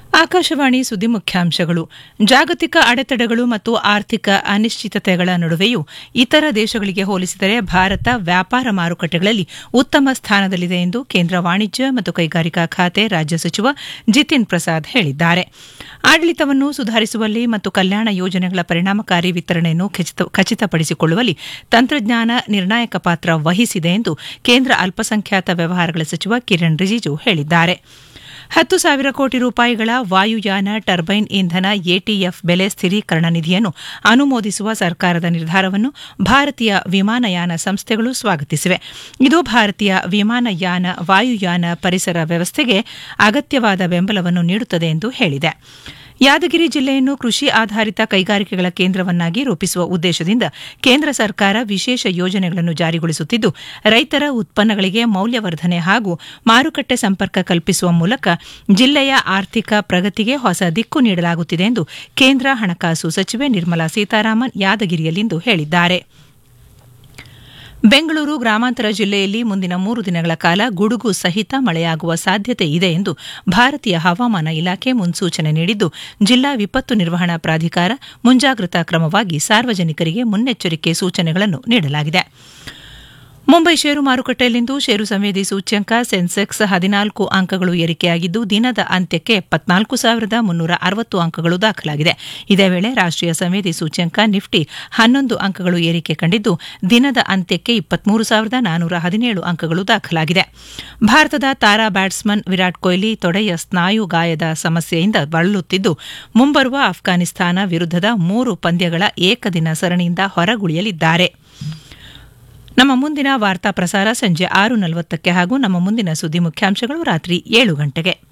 ಆಕಾಶವಾಣಿ ಸುದ್ದಿ ಮುಖ್ಯಾಂಶಗಳು ಜಾಗತಿಕ ಅಡೆತಡೆಗಳು ಮತ್ತು ಆರ್ಥಿಕ ಅನಿಶ್ಚಿತತೆಗಳ ನಡುವೆಯೂ ಇತರ ದೇಶಗಳಿಗೆ ಹೋಲಿಸಿದರೆ ಭಾರತ ವ್ಯಾಪಾರ ಮಾರುಕಟ್ಟೆಗಳಲ್ಲಿ ಉತ್ತಮ ಸ್ಥಾನದಲ್ಲಿದೆ ಎಂದು ಕೇಂದ್ರ ವಾಣಿಜ್ಯ ಮತ್ತು ಕೈಗಾರಿಕಾ ಖಾತೆ ರಾಜ್ಯ ಸಚಿವ ಜಿತಿನ್ ಪ್ರಸಾದ್ ಹೇಳಿದ್ದಾರೆ ಆಡಳಿತವನ್ನು ಸುಧಾರಿಸುವಲ್ಲಿ ಮತ್ತು ಕಲ್ಯಾಣ ಯೋಜನೆಗಳ ಪರಿಣಾಮಕಾರಿ ವಿತರಣೆಯನ್ನು ಖಚಿತಪಡಿಸಿಕೊಳ್ಳುವಲ್ಲಿ ತಂತ್ರಜ್ಞಾನ ನಿರ್ಣಾಯಕ ಪಾತ್ರ ವಹಿಸಿದೆ ಎಂದು ಕೇಂದ್ರ ಅಲ್ಪಸಂಖ್ಯಾತ ವ್ಯವಹಾರಗಳ ಸಚಿವ ಕಿರಣ್ ರಿಜಿಜು ಹೇಳಿದ್ದಾರೆ ಹತ್ತು ಸಾವಿರ ಕೋಟಿ ರೂಪಾಯಿಗಳ ವಾಯುಯಾನ ಟರ್ಬೈನ್ ಇಂಧನ ಎಟಿಎಫ್ ಬೆಲೆ ಸ್ಥಿರೀಕರಣ ನಿಧಿಯನ್ನು ಅನುಮೋದಿಸುವ ಸರ್ಕಾರದ ನಿರ್ಧಾರವನ್ನು ಭಾರತೀಯ ವಿಮಾನಯಾನ ಸಂಸ್ಥೆಗಳು ಸ್ವಾಗತಿಸಿವೆ ಇದು ಭಾರತೀಯ ವಿಮಾನಯಾನ ವಾಯುಯಾನ ಪರಿಸರ ವ್ಯವಸ್ಥೆಗೆ ಅಗತ್ಯವಾದ ಬೆಂಬಲವನ್ನು ನೀಡುತ್ತದೆ ಎಂದು ಹೇಳಿದೆ ಯಾದಗಿರಿ ಜಿಲ್ಲೆಯನ್ನು ಕೃಷಿ ಆಧಾರಿತ ಕೈಗಾರಿಕೆಗಳ ಕೇಂದ್ರವನ್ನಾಗಿ ರೂಪಿಸುವ ಉದ್ದೇಶದಿಂದ ಕೇಂದ್ರ ಸರ್ಕಾರ ವಿಶೇಷ ಯೋಜನೆಗಳನ್ನು ಜಾರಿಗೊಳಿಸುತ್ತಿದ್ದು ರೈತರ ಉತ್ಪನ್ನಗಳಿಗೆ ಮೌಲ್ಯವರ್ಧನೆ ಹಾಗೂ ಮಾರುಕಟ್ಟೆ ಸಂಪರ್ಕ ಕಲ್ಪಿಸುವ ಮೂಲಕ ಜಿಲ್ಲೆಯ ಆರ್ಥಿಕ ಪ್ರಗತಿಗೆ ಹೊಸ ದಿಕ್ಕು ನೀಡಲಾಗುತ್ತಿದೆ ಎಂದು ಕೇಂದ್ರ ಹಣಕಾಸು ಸಚಿವೆ ನಿರ್ಮಲಾ ಸೀತಾರಾಮನ್ ಯಾದಗಿರಿಯಲ್ಲಿಂದು ಹೇಳಿದ್ದಾರೆ ಬೆಂಗಳೂರು ಗ್ರಾಮಾಂತರ ಜಿಲ್ಲೆಯಲ್ಲಿ ಮುಂದಿನ ಮೂರು ದಿನಗಳ ಕಾಲ ಗುಡುಗು ಸಹಿತ ಮಳೆಯಾಗುವ ಸಾಧ್ಯತೆ ಇದೆ ಎಂದು ಭಾರತೀಯ ಹವಾಮಾನ ಇಲಾಖೆ ಮುನ್ಸೂಚನೆ ನೀಡಿದ್ದು ಜಿಲ್ಲಾ ವಿಪತ್ತು ನಿರ್ವಹಣಾ ಪ್ರಾಧಿಕಾರ ಮುಂಜಾಗ್ರತಾ ಕ್ರಮವಾಗಿ ಸಾರ್ವಜನಿಕರಿಗೆ ಮುನ್ನೆಚ್ಚರಿಕೆ ಸೂಚನೆಗಳನ್ನು ನೀಡಲಾಗಿದೆ ಮುಂಬೈ ಷೇರು ಮಾರುಕಟ್ಟೆಯಲ್ಲಿಂದು ಷೇರು ಸಂವೇದಿ ಸೂಚ್ಯಂಕ ಸೆನ್ಸೆಕ್ಸ್ ಹದಿನಾಲ್ಕು ಅಂಕಗಳು ಏರಿಕೆಯಾಗಿದ್ದು ದಿನದ ಅಂತ್ಯಕ್ಕೆ ಎಪ್ಪತ್ನಾಲ್ಕು ಸಾವಿರದ ಮುನ್ನೂರ ಅರವತ್ತು ಅಂಕಗಳು ದಾಖಲಾಗಿದೆ ಇದೇ ವೇಳೆ ರಾಷ್ಟೀಯ ಸಂವೇದಿ ಸೂಚ್ಯಂಕ ನಿಫ್ಟಿ ಹನ್ನೊಂದು ಅಂಕಗಳು ಏರಿಕೆ ಕಂಡಿದ್ದು ದಿನದ ಅಂತ್ಯಕ್ಕೆ ಇಪ್ಪತ್ಮೂರು ಸಾವಿರದ ನಾನೂರ ಹದಿನೇಳು ಅಂಕಗಳು ದಾಖಲಾಗಿದೆ ಭಾರತದ ತಾರಾ ಬ್ಯಾಟ್ಸ್ಮನ್ ವಿರಾಟ್ ಕೊಹ್ಲಿ ತೊಡೆಯ ಸ್ನಾಯು ಗಾಯದ ಸಮಸ್ಯೆಯಿಂದ ಬಳಲುತ್ತಿದ್ದು ಮುಂಬರುವ ಅಫ್ಘಾನಿಸ್ತಾನ ವಿರುದ್ಧದ ಮೂರು ಪಂದ್ಯಗಳ ಏಕದಿನ ಸರಣಿಯಿಂದ ಹೊರಗುಳಿಯಲಿದ್ದಾರೆ ನಮ್ಮ ಮುಂದಿನ ವಾರ್ತಾ ಪ್ರಸಾರ ಸಂಜೆ ಆರು ನಲವತ್ತಕ್ಕೆ ಹಾಗೂ ನಮ್ಮ ಮುಂದಿನ ಸುದ್ದಿ ಮುಖ್ಯಾಂಶಗಳು ರಾತ್ರಿ ಏಳು ಗಂಟೆಗೆ